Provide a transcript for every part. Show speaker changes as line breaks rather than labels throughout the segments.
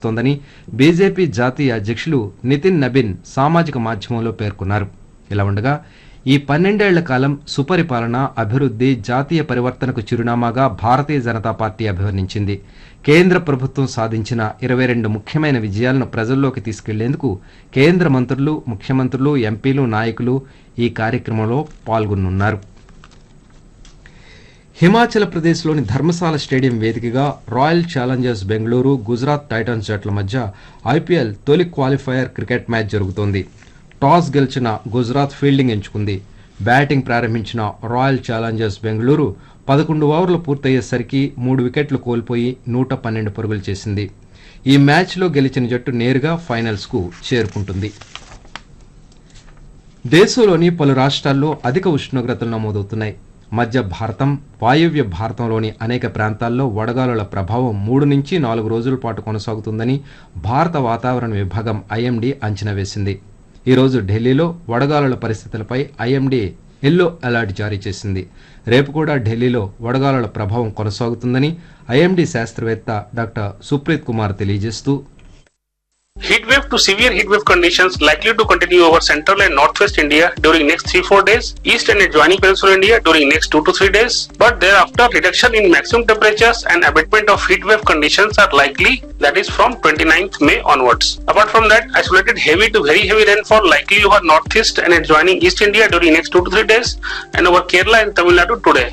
తోందని BJP జాతీయ అధ్యక్షులు నితిన్ నబిన్ సామాజిక మాధ్యమంలో పేర్కొన్నారు ఇలా ఉండగా ఈ పన్నెండేళ్ల కాలం సుపరిపాలన అభివృద్ధి జాతీయ పరివర్తనకు చిరునామాగా భారతీయ జనతా పార్టీ అభివర్ణించింది కేంద్ర ప్రభుత్వం సాధించిన ఇరవై రెండు ముఖ్యమైన విజయాలను ప్రజల్లోకి తీసుకెళ్లేందుకు కేంద్ర మంత్రులు ముఖ్యమంత్రులు ఎంపీలు నాయకులు ఈ కార్యక్రమంలో పాల్గొనున్నారు హిమాచల్ ప్రదేశ్లోని ధర్మశాల స్టేడియం వేదికగా Royal Challengers Bengaluru Gujarat Titans జట్ల మధ్య ఐపీఎల్ తొలి క్వాలిఫైయర్ క్రికెట్ మ్యాచ్ జరుగుతోంది టాస్ గెలిచిన గుజరాత్ ఫీల్డింగ్ ఎంచుకుంది బ్యాటింగ్ ప్రారంభించిన రాయల్ ఛాలెంజర్స్ బెంగళూరు పదకొండు ఓవర్లు పూర్తయ్యేసరికి మూడు వికెట్లు కోల్పోయి నూట పన్నెండు పరుగులు చేసింది ఈ మ్యాచ్లో గెలిచిన జట్టు నేరుగా ఫైనల్స్కు చేరుకుంటుంది దేశంలోని పలు రాష్ట్రాల్లో అధిక ఉష్ణోగ్రతలు నమోదవుతున్నాయి మధ్య భారతం వాయువ్య భారతంలోని అనేక ప్రాంతాల్లో వడగాలుల ప్రభావం మూడు నుంచి నాలుగు రోజుల పాటు కొనసాగుతుందని భారత వాతావరణ విభాగం ఐఎండీ అంచనా వేసింది ఈరోజు ఢిల్లీలో వడగాలుల పరిస్థితులపై ఐఎండీ ఎల్లో అలర్ట్ జారీ చేసింది రేపు కూడా ఢిల్లీలో వడగాలుల ప్రభావం కొనసాగుతుందని ఐఎండీ శాస్త్రవేత్త డాక్టర్ సుప్రీత్ కుమార్ తెలియజేస్తూ
Heat wave to severe heat wave conditions likely to continue over central and northwest India during next 3-4 days, east and adjoining peninsular India during next 2 to 3 days, but thereafter reduction in maximum temperatures and abatement of heat wave conditions are likely that is from 29th May onwards. Apart from that, isolated heavy to very heavy rainfall likely over northeast and adjoining east India during next 2 to 3 days and over Kerala and Tamil Nadu today.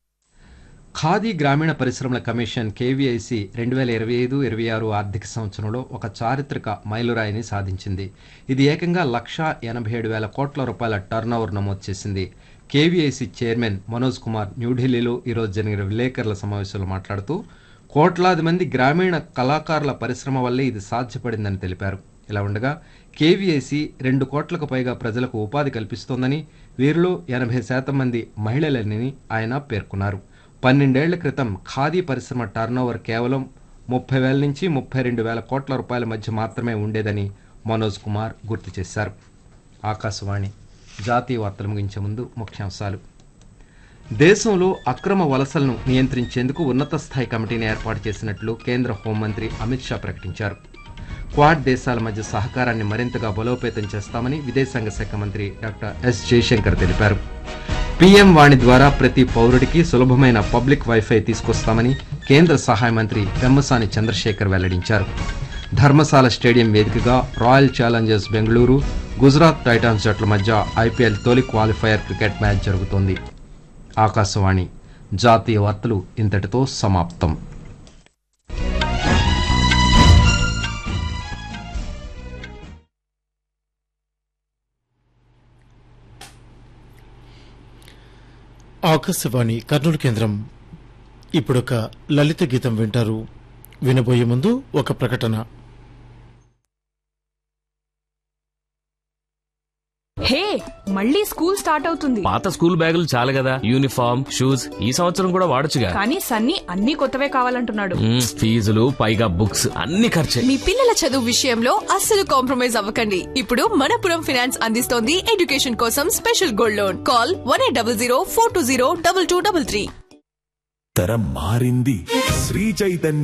Khadi గ్రామీణ పరిశ్రమల commission KVIC రెండు వేల ఇరవై ఐదు ఇరవై ఆరు ఆర్థిక సంవత్సరంలో ఒక చారిత్రక మైలురాయిని సాధించింది ఇది ఏకంగా లక్షా ఎనభై ఏడు వేల కోట్ల రూపాయల టర్నోవర్ నమోదు చేసింది కేవీఐసి చైర్మన్ మనోజ్ కుమార్ న్యూఢిల్లీలో ఈరోజు జరిగిన విలేకరుల సమావేశంలో మాట్లాడుతూ కోట్లాది మంది గ్రామీణ కళాకారుల పరిశ్రమ వల్లే ఇది సాధ్యపడిందని తెలిపారు ఇలా ఉండగా కేవీఐసి రెండు కోట్లకు పైగా ప్రజలకు ఉపాధి కల్పిస్తోందని వీరిలో ఎనభై శాతం మంది మహిళలని ఆయన పేర్కొన్నారు పన్నెండేళ్ల క్రితం ఖాదీ పరిశ్రమ టర్నోవర్ కేవలం ముప్పై వేల నుంచి ముప్పై రెండు వేల కోట్ల రూపాయల మధ్య మాత్రమే ఉండేదని మనోజ్ కుమార్ గుర్తు చేశారు ఆకాశవాణి జాతీయ వార్తలు ముగించే ముందు ముఖ్యాంశాలు దేశంలో అక్రమ వలసలను నియంత్రించేందుకు ఉన్నత స్థాయి కమిటీని ఏర్పాటు చేసినట్లు కేంద్ర హోంమంత్రి అమిత్ షా ప్రకటించారు క్వాడ్ దేశాల మధ్య సహకారాన్ని మరింతగా బలోపేతం చేస్తామని విదేశాంగ శాఖ మంత్రి డాక్టర్ ఎస్ జయశంకర్ తెలిపారు పీఎం వాణి ద్వారా ప్రతి పౌరుడికి సులభమైన పబ్లిక్ వైఫై తీసుకొస్తామని కేంద్ర సహాయ మంత్రి పెమ్మసాని చంద్రశేఖర్ వెల్లడించారు ధర్మశాల స్టేడియం వేదికగా Royal Challengers Bengaluru Gujarat Titans జట్ల మధ్య ఐపీఎల్ తొలి క్వాలిఫైయర్ క్రికెట్ మ్యాచ్ జరుగుతోంది ఆకాశవాణి జాతీయ వార్తలు ఇంతటితో సమాప్తం
ఆకాశవాణి కర్నూలు కేంద్రం ఇప్పుడొక లలిత గీతం వింటారు వినబోయే ముందు ఒక ప్రకటన
హే మళ్ళీ స్కూల్ స్టార్ట్ అవుతుంది
పాత స్కూల్ బ్యాగులు చాలు కదా యూనిఫామ్ షూస్ ఈ సంవత్సరం కూడా వాడొచ్చుగా
కానీ సన్నీ అన్ని కొత్తవే కావాలంటున్నాడు
మ్మ్, ఫీజులు పైగా బుక్స్ అన్ని ఖర్చే
మీ పిల్లల చదువు విషయంలో అస్సలు కాంప్రమైజ్ అవ్వకండి ఇప్పుడు మనపురం ఫైనాన్స్ అందిస్తోంది ఎడ్యుకేషన్ కోసం special gold loan call one eight double zero four two zero double two double three
తరం మారింది శ్రీ చైతన్య